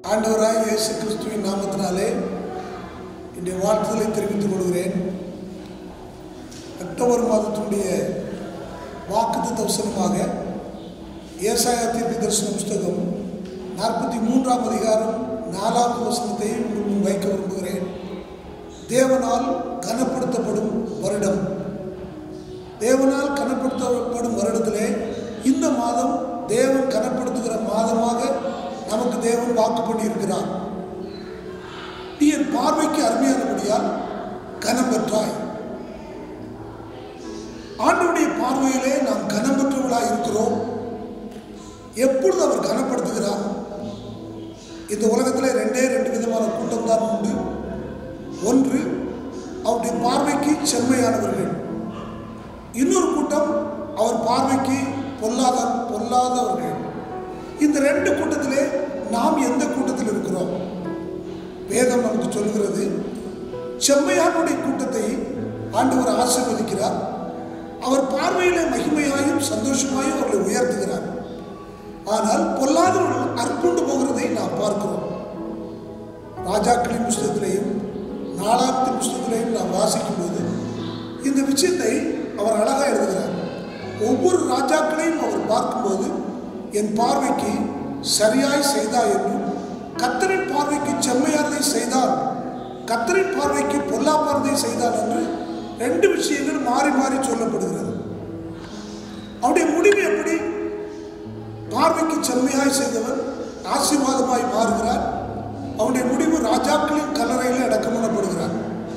ஆண்டவராய் இயேசு கிறிஸ்துவின் நாமத்தினாலே என்னுடைய வாழ்த்துதலை தெரிவித்துக் கொள்கிறேன் அக்டோபர் மாதத்தினுடைய வாக்குத்த தவசனமாக ஏசாயா தீர்க்க தரிசன புஸ்தகம் நாற்பத்தி மூன்றாம் அதிகாரம் நாலாவது வசனத்தை உங்கள் முன் வைக்க விரும்புகிறேன் தேவனால் கனப்படுத்தப்படும் வருடம் தேவனால் கனப்படுத்தப்படும் வருடத்திலே இந்த மாதம் தேவன் கனப்படுத்துகிற மாதமாக நமக்கு தேவன் வாக்கு பண்ணியிருக்கிறார் நீ என் பார்வைக்கு அருமையானபடியால் கனம் பெற்றாய் ஆண்டவருடைய பார்வையிலே நாம் கனம் பெற்றவர்களாக இருக்கிறோம் எப்பொழுது அவர் கனப்படுத்துகிறார் இந்த உலகத்தில் ரெண்டே ரெண்டு விதமான கூட்டம் தான் உண்டு ஒன்று அவருடைய பார்வைக்கு செம்மையானவர்கள் இன்னொரு கூட்டம் அவர் பார்வைக்கு பொல்லாத பொல்லாதவர்கள் இந்த ரெண்டு கூட்டத்திலே நாம் எந்த கூட்டத்தில் இருக்கிறோம் வேதம் நமக்கு சொல்கிறது செம்மையானுடைய கூட்டத்தை ஆண்டவர் ஆசீர்வதிக்கிறார் அவர் பார்வையிலே மகிமையாயும் சந்தோஷமாயும் அவர்களை உயர்த்துகிறார் ஆனால் பொல்லாதவர்கள் அற்புண்டு போகிறதை நாம் பார்க்கிறோம் ராஜாக்களின் புஸ்தகத்திலேயும் நாலாத்தின் புஸ்தகத்திலேயும் நாம் வாசிக்கும் போது இந்த விஷயத்தை அவர் அழகாக எழுதுகிறார் ஒவ்வொரு ராஜாக்களையும் அவர் பார்க்கும்போது என் பார்வைக்கு சரியாய் செய்தார் என்றும் கத்தரின் பார்வைக்கு செம்மையானதை செய்தார் கத்தரின் பார்வைக்கு பொல்லாப்பானதை செய்தார் என்று ரெண்டு விஷயங்கள் மாறி மாறி சொல்லப்படுகிறது அவருடைய முடிவு எப்படி பார்வைக்கு செம்மையாய் செய்தவர் ஆசீர்வாதமாய் மாறுகிறார் அவனுடைய முடிவு ராஜாக்களின் கல்லறையிலே அடக்கம் பண்ணப்படுகிறார்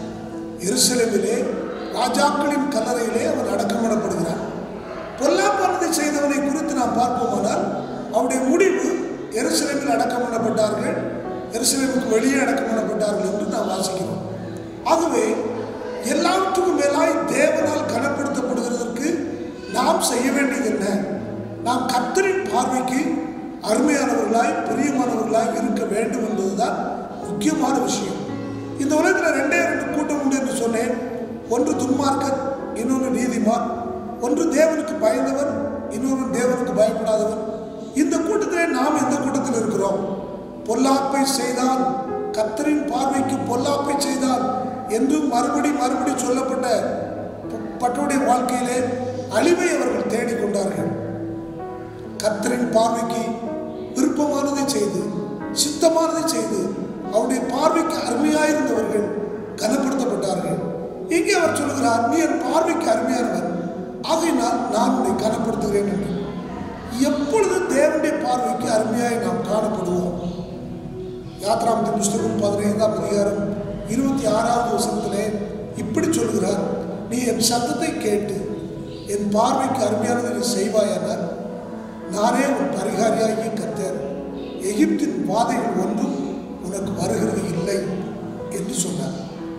எருசலேமிலே ராஜாக்களின் கல்லறையிலே அவன் அடக்கம் பண்ணப்படுகிறார் பொல்லாப்பானதை செய்தவனை குறித்து நாம் பார்ப்போமானால் அவருடைய முடிவு எருசலேமில் அடக்கம் பண்ணப்பட்டார்கள் எருசலேமுக்கு வெளியே அடக்கம் பண்ணப்பட்டார்கள் என்று நாம் வாசிக்கிறோம் ஆகவே எல்லாவற்றுக்கும் மேலாய் தேவனால் கனப்படுத்தப்படுகிறதற்கு நாம் செய்ய வேண்டியது என்ன நாம் கத்தரின் பார்வைக்கு அருமையானவர்களாய் பிரியமானவர்களாய் இருக்க வேண்டும் என்பதுதான் முக்கியமான விஷயம் இந்த உலகத்தில் ரெண்டே ரெண்டு கூட்டம் உண்டு என்று சொன்னேன் ஒன்று துன்மார்க்கர் இன்னொன்று நீதிமான் ஒன்று தேவனுக்கு பயந்தவன் இன்னொன்று தேவனுக்கு பயப்படாதவன் இந்த கூட்டத்திலே நாம் எந்த கூட்டத்தில் இருக்கிறோம் பொல்லாப்பை செய்தான் கத்தரின் பார்வைக்கு பொல்லாப்பை செய்தான் என்று மறுபடி மறுபடி சொல்லப்பட்ட பட்டுடைய வாழ்க்கையிலே அழிவை அவர்கள் தேடிக்கொண்டார்கள் கத்தரின் பார்வைக்கு விருப்பமானதை செய்து சித்தமானதை செய்து அவருடைய பார்வைக்கு அருமையாயிருந்தவர்கள் கனப்படுத்தப்பட்டார்கள் இங்கே அவர் சொல்கிறார் நீ என் பார்வைக்கு அருமையானவர் ஆகையினால் நான் உன்னை கனப்படுத்துகிறேன் என்று எப்பொழுது தேவனுடைய பார்வைக்கு அருமையாய் நாம் காணப்படுவோம் யாத்ராமத்தின் புஸ்தகம் பதினைந்தாம் அதிகாரம் இருபத்தி ஆறாவது வசனத்திலே இப்படி சொல்கிறார் நீ என் சத்தத்தை கேட்டு என் பார்வைக்கு அருமையானதை நீ செய்வாயானால் நானே உன் பரிகாரியாகிய கத்தர் எகிப்தின் வாதைகள் ஒன்றும் உனக்கு வருகிறது இல்லை என்று சொன்னார்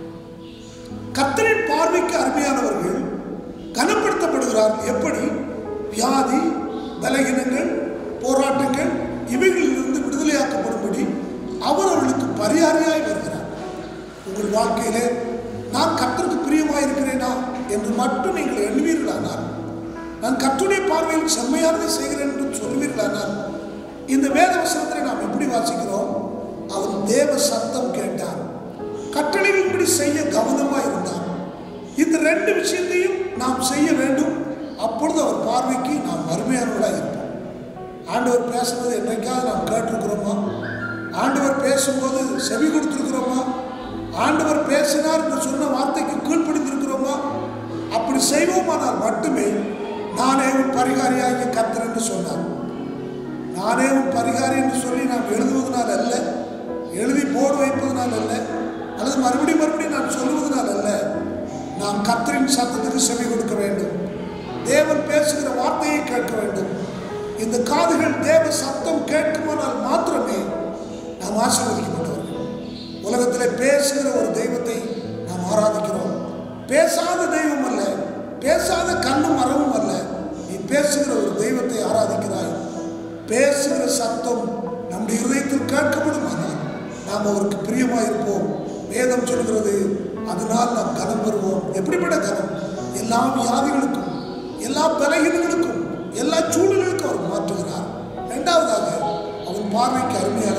கத்தரின் பார்வைக்கு அருமையானவர்கள் கனப்படுத்தப்படுகிறார்கள் எப்படி வியாதி பலகீனங்கள் போராட்டங்கள் இவைகளிலிருந்து விடுதலையாக்கப்படும்படி அவர் அவர்களுக்கு பரிகாரியாய் வருகிறார் உங்கள் வாழ்க்கையிலே நான் கத்தருக்கு பிரியமாக இருக்கிறேனா என்று மட்டும் நீங்கள் எண்ணுவீர்களானால் நான் கத்துடைய பார்வையில் செம்மையானதை செய்கிறேன் என்று சொல்வீர்களானால் இந்த வேத வசனத்தை நாம் எப்படி வாசிக்கிறோம் அவன் தேவ சத்தம் கேட்டான் கட்டளைகளின்படி செய்ய கவனமாக இருந்தான் இந்த ரெண்டு விஷயத்தையும் நாம் செய்ய வேண்டும் அப்பொழுது அவர் பார்வைக்கு நாம் அருமையானவர்களாக இருப்போம் ஆண்டவர் பேசுறது என்றைக்காவது நாம் கேட்டிருக்கிறோமா ஆண்டவர் பேசும்போது செவி கொடுத்துருக்கிறோமா ஆண்டவர் பேசினார் என்று சொன்ன வார்த்தைக்கு கீழ்ப்படிந்திருக்கிறோமா அப்படி செய்வோமானால் மட்டுமே நானே உன் பரிகாரியாகிய கத்தர் என்று சொன்னார் நானே உன் பரிகாரி என்று சொல்லி நாம் எழுதுவதனால் அல்ல எழுதி போர்டு வைப்பதனால் அல்ல அல்லது மறுபடியும் மறுபடியும் நான் சொல்லுவதனால் அல்ல நாம் கத்தரின் சத்தத்துக்கு செவி கொடுக்க வேண்டும் தேவன் பேசுகிற வார்த்தையை கேட்க வேண்டும் இந்த காதுகள் தேவ சத்தம் கேட்குமானால் மாத்திரமே நாம் ஆசீர்வதிக்கப்பட்டவர்கள் உலகத்தில் பேசுகிற ஒரு தெய்வத்தை நாம் ஆராதிக்கிறோம் பேசாத தெய்வம் அல்ல பேசாத கண்ணும் மரமும் அல்ல நீ பேசுகிற ஒரு தெய்வத்தை ஆராதிக்கிறாய் பேசுகிற சத்தம் நம்முடைய இதயத்தில் கேட்கப்படுமானால் நாம் அவருக்கு பிரியமாக இருப்போம் வேதம் சொல்கிறது அதனால் நாம் கனம் பெறுவோம் எப்படிப்பட்ட கனம் எல்லா வியாதிகளுக்கும் எல்லா பலகீனங்களுக்கும் எல்லா சூழலுக்கும் அவர் மாற்றுகிறார் இரண்டாவதாக அவன் பார்வைக்கு அருமையானவன்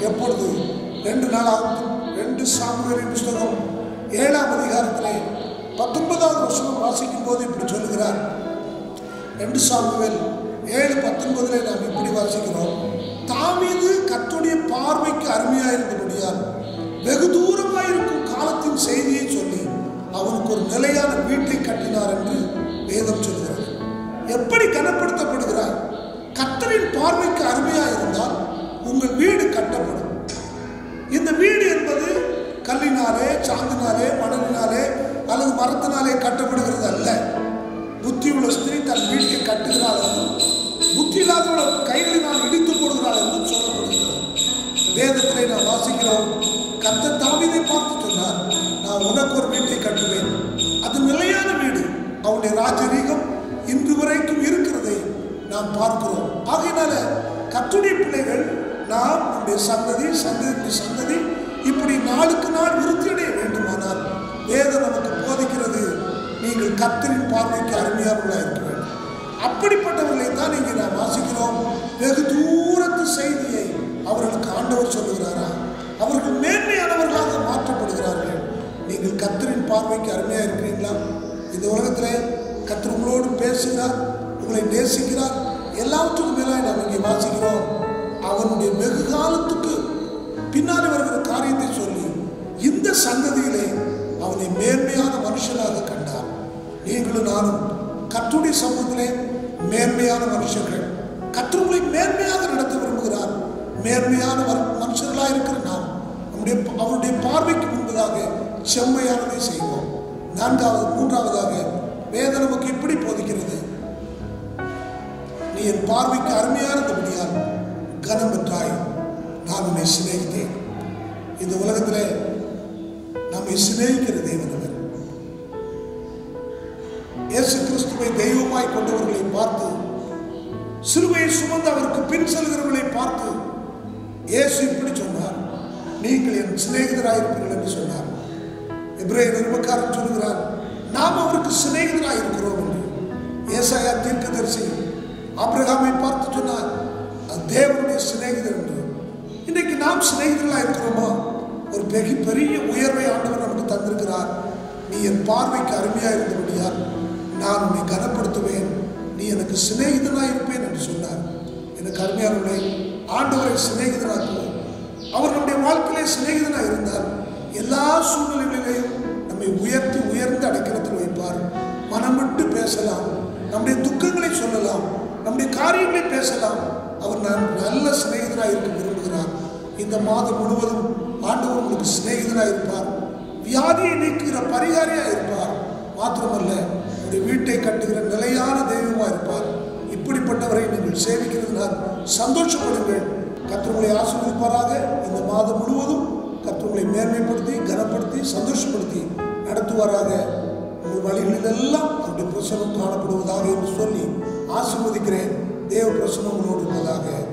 எப்பொழுது ரெண்டு நாளாக ரெண்டு சாமுவேலின் புஸ்தகம் ஏழாம் அதிகாரத்திலே பத்தொன்பதாவது வருஷம் வாசிக்கும் போது இப்படி சொல்லுகிறார் ரெண்டு சாமுவேல் ஏழு பத்தொன்பதுல நாம் இப்படி வாசிக்கிறோம் தாவீது கர்த்தருடைய பார்வைக்கு அருமையாக இருந்தபடியால் வெகு தூரமாக இருக்கும் காலத்தின் செய்தியை சொல்லி அவனுக்கு ஒரு நிலையான வீட்டை கட்டினார் என்று வேதம் சொல்கிறது எப்படி கனப்படுத்தப்படுகிறார் கர்த்தரின் பார்வைக்கு அருமையாக இருந்தால் உங்கள் வீடு கட்டப்படும் இந்த வீடு என்பது கல்லினாலே சாந்தினாலே மணலினாலே அல்லது மரத்தினாலே கட்டப்படுகிறது அல்ல புத்தி உள்ள ஸ்திரீ தன் வீட்டை கட்டுகிறாள் என்றும் புத்தி இல்லாதவள் கைகளினால் இடித்து போடுகிறாள் என்றும் சொல்லப்படுகிறது வேதத்திலே நாம் வாசிக்கிறோம் கத்த தாவிதை பார்த்து சொன்னார் நான் உனக்கு ஒரு வீட்டை கட்டுவேன் அது நிலையான வீடு அவனுடைய ராஜரீகம் இன்று வரைக்கும் இருக்கிறதை நாம் பார்க்கிறோம் ஆகையினால கத்துடைய பிள்ளைகள் நாம் நம்முடைய சந்ததி சந்ததி சந்ததி இப்படி நாளுக்கு நாள் விருத்தியடைய வேண்டுமானால் வேதம் நமக்கு போதிக்கிறது நீங்கள் கத்தரின் பார்வைக்கு அருமையானவர்களாக இருக்க வேண்டும் அப்படிப்பட்டவர்களை தான் இங்கே நாம் வாசிக்கிறோம் வெகு தூரத்து செய்தியை அவர்களுக்கு ஆண்டவர் சொல்லுகிறாரா அவர்கள் மேன்மையானவர்களாக மாற்றப்படுகிறார்கள் நீங்கள் கத்தரின் பார்வைக்கு அருமையாக இருக்கிறீங்களா இந்த உலகத்திலே கத்தர் உங்களோடு பேசுகிறார் உங்களை நேசிக்கிறார் எல்லாவற்றுக்கும் மேலே நாம் இங்கே வாசிக்கிறோம் அவனுடைய வெகு காலத்துக்கு பின்னாடி வருகிற காரியத்தை சொல்லி இந்த சந்ததியிலே அவனை மேன்மையான மனுஷனாக கண்டார் நீங்களும் நானும் கத்துடைய சமூகத்திலே மேன்மையான மனுஷர்கள் கற்றுங்களை மேன்மையாக நடத்த விரும்புகிறார் மேன்மையான வர்- மனுஷர்களாக இருக்கிற நாம் நம்முடைய அவருடைய பார்வைக்கு முன்பதாக செம்மையானதை செய்வோம் நான்காவது மூன்றாவதாக வேதம் நமக்கு இப்படி போதிக்கிறது நீ என் பார்வைக்கு அருமையாக இருந்தபடியால் கனம் பெற்றாய் நான் உன்னை சிநேகித்தேன் இந்த உலகத்தில் நம்மை சிநேகிக்கிற தேவன் அவர் இயேசு கிறிஸ்துவை தெய்வமாய் கொண்டவர்களை பார்த்து சிலுவையை சுமந்து அவருக்கு பின் செல்கிறவர்களை பார்த்து இயேசு இப்படி சொன்னார் நீங்கள் என் சிநேகிதராயிருப்பீர்கள் என்று சொன்னார் எபிரேய நிருபக்காரன் சொல்கிறார் நாம் அவருக்கு சிநேகிதராக இருக்கிறோம் என்று ஏசாயா தீர்க்கதரிசி ஆபிரகாமை பார்த்து சொன்னார் அது தேவனுடைய சிநேகிதர் என்று இன்றைக்கு நாம் சிநேகிதர்களாக இருக்கிறோமா ஒரு பெரிய பெரிய உயர்வை ஆண்டவர் நமக்கு தந்திருக்கிறார் நீ என் பார்வைக்கு அருமையாக இருந்தபடியால் நான் உன்னை கனப்படுத்துவேன் நீ எனக்கு சிநேகிதனாக இருப்பேன் என்று சொன்னார் எனக்கு அருமையானவர்களே ஆண்டவரை சிநேகிதனாக்குவோம் அவர் நம்முடைய வாழ்க்கையிலே சிநேகிதனாக இருந்தால் எல்லா சூழ்நிலைகளிலேயும் நம்மை உயர்த்தி உயர்ந்த அடைக்கலத்தில் வைப்பார் மனம் விட்டு பேசலாம் நம்முடைய துக்கங்களை சொல்லலாம் நம்முடைய காரியங்களை பேசலாம் அவர் நான் நல்ல சிநேகிதனாக இருக்க விரும்புகிறார் இந்த மாதம் முழுவதும் ஆண்டவர் உங்களுக்கு சிநேகிதனாக இருப்பார் வியாதியை நீக்குகிற பரிகாரியாக இருப்பார் மாத்திரமல்ல உங்களுடைய வீட்டை கட்டுகிற நிலையான தெய்வமாக இருப்பார் இப்படிப்பட்டவரை நீங்கள் சேவிக்கிறதுனால் சந்தோஷப்படுங்கள் கற்றுங்களை ஆசீர்வதிப்பாராக இந்த மாதம் முழுவதும் கற்றுங்களை மேன்மைப்படுத்தி கனப்படுத்தி சந்தோஷப்படுத்தி நடத்துவாராக உங்கள் வழிகளிலெல்லாம் அவருடைய பிரசனம் காணப்படுவதாக என்று சொல்லி ஆசீர்வதிக்கிறேன் தேவ பிரசனம் உங்களோடு இருப்பதாக